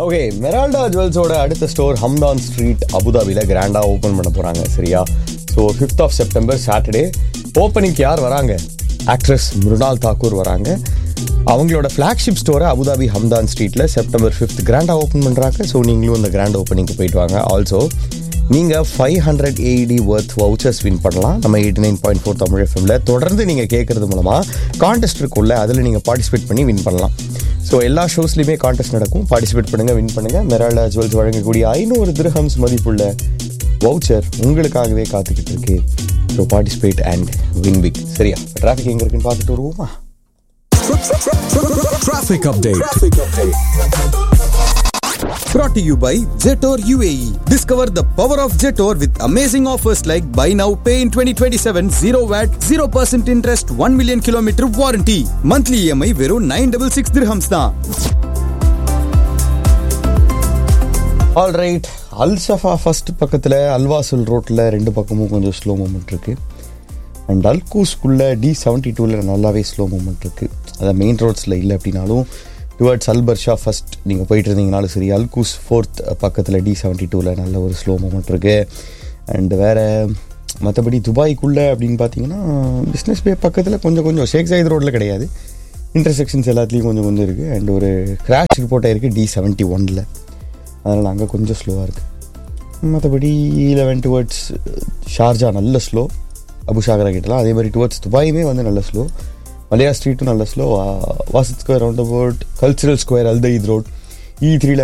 Okay Meralda ஜுவல்ஸோட அடுத்த store ஹம்தான் street அபுதாபியில் கிராண்டாக ஓப்பன் பண்ண போகிறாங்க சரியா so fifth of September Saturday ஓப்பனிங்க்கு யார் வராங்க ஆக்ட்ரஸ் மிருணால் தாக்கூர் வராங்க அவங்களோட ஃப்ளாக்ஷிப் ஸ்டோரை அபுதாபி ஹம்தான் ஸ்ட்ரீட்டில் செப்டம்பர் ஃபிஃப்த் கிராண்டாக ஓப்பன் பண்ணுறாங்க ஸோ நீங்களும் இந்த கிராண்ட் ஓப்பனிங்க்கு போயிட்டு வாங்க ஆல்சோ நீங்கள் five hundred AED worth vouchers win பண்ணலாம் நம்ம eighty nine point four Tamil எஃப்எம்ல தொடர்ந்து நீங்கள் கேட்கறது மூலமாக கான்டெஸ்ட் இருக்கும்ல அதில் நீங்கள் பார்ட்டிசிபேட் பண்ணி வின் பண்ணலாம் ஸோ எல்லா ஷோஸ்லையுமே கான்டெஸ்ட் நடக்கும் பார்ட்டிசிபேட் பண்ணுங்கள் வின் பண்ணுங்கள் மெரால்டா ஜுவல்ஸ் வழங்கக்கூடிய ஐநூறு திரஹம்ஸ் மதிப்புள்ள வவுச்சர் உங்களுக்காகவே காத்துக்கிட்டு இருக்கு so participate and win big சரியா டிராஃபிக் எங்கே இருக்குன்னு பார்த்துட்டு வருவோமா Traffic update. Brought to you by Jetor UAE. Discover the power of Jetor with amazing offers like buy now, pay in 2027, 0 VAT, 0% interest, 1 million kilometer warranty. Monthly EMI வெறும் 966 dirhams தான். All right Al Safa first பக்கத்தில் அல்வாசல் ரோட்டில் ரெண்டு பக்கமும் கொஞ்சம் slow movement இருக்குது and அல்கூஸ்குள்ளே D seventy டூவில் நல்லாவே ஸ்லோ மூமெண்ட் இருக்குது அதான் மெயின் ரோட்ஸில் இல்லை அப்படின்னாலும் டுவர்ட்ஸ் அல்பர்ஷா ஃபர்ஸ்ட் நீங்கள் போயிட்டு இருந்தீங்கனாலும் சரி அல்கூஸ் ஃபோர்த் பக்கத்தில் டி செவன்ட்டி டூவில் நல்ல ஒரு ஸ்லோ மூமெண்ட் இருக்குது அண்ட் வேறு மற்றபடி துபாய்க்குள்ளே அப்படின்னு பார்த்தீங்கன்னா பிஸ்னஸ் பே பக்கத்தில் கொஞ்சம் கொஞ்சம் ஷேக் சைத் ரோட்டில் கிடையாது இன்டர்செக்ஷன்ஸ் எல்லாத்துலேயும் கொஞ்சம் கொஞ்சம் இருக்குது அண்ட் ஒரு கிராஷ் ரிப்போர்ட் ஆயிருக்கு டி செவன்ட்டி ஒனில் அதனால் அங்கே கொஞ்சம் ஸ்லோவாக இருக்குது மற்றபடி லெவன் டுவர்ட்ஸ் ஷார்ஜா நல்ல ஸ்லோ அபுஷாகரா கிட்டலாம் அதே மாதிரி டுவர்ட்ஸ் துபாயுமே வந்து நல்ல ஸ்லோ மலையா ஸ்ட்ரீட்டும் நல்ல ஸ்லோ வாசத் square roundabout cultural square Al Dhaid road E த்ரீல